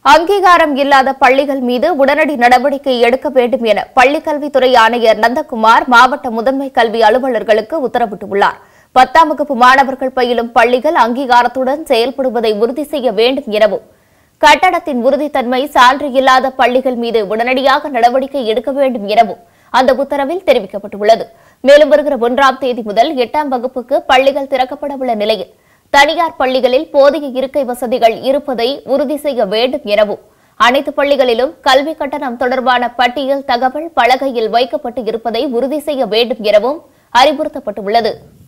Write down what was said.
அங்கீகாரம் இல்லாத பள்ளிகள் மீது உடனடி நடவடிக்கை எடுக்க வேண்டும் என பள்ளிக்கல்வித்துறை ஆணையர் நந்தகுமார் மாவட்ட முதன்மை கல்வி அலுவலர்களுக்கு உத்தரவிட்டுள்ளார் பத்தாம் வகுப்பு மாணவர்கள் பயிலும் பள்ளிகள் அங்கீகாரத்துடன் செயல்படுவதை உறுதி செய்ய வேண்டும் எனவும் கட்டடத்தின் உறுதித்தன்மை சான்று இல்லாத பள்ளிகள் மீது உடனடியாக நடவடிக்கை எடுக்க வேண்டும் எனவும் அந்த உத்தரவில் தெரிவிக்கப்பட்டுள்ளது மேலும் வருகிற ஒன்றாம் தேதி முதல் எட்டாம் வகுப்புக்கு பள்ளிகள் திறக்கப்பட உள்ள நிலையில் தனியார் பள்ளிகளில் போதிய இருக்கை வசதிகள் இருப்பதை உறுதி செய்ய வேண்டும் எனவும் அனைத்து பள்ளிகளிலும் கல்வி கட்டணம் தொடர்பான பட்டியல் தகவல் பலகையில் வைக்கப்பட்டு இருப்பதை உறுதி செய்ய வேண்டும் எனவும் அறிவுறுத்தப்பட்டுள்ளது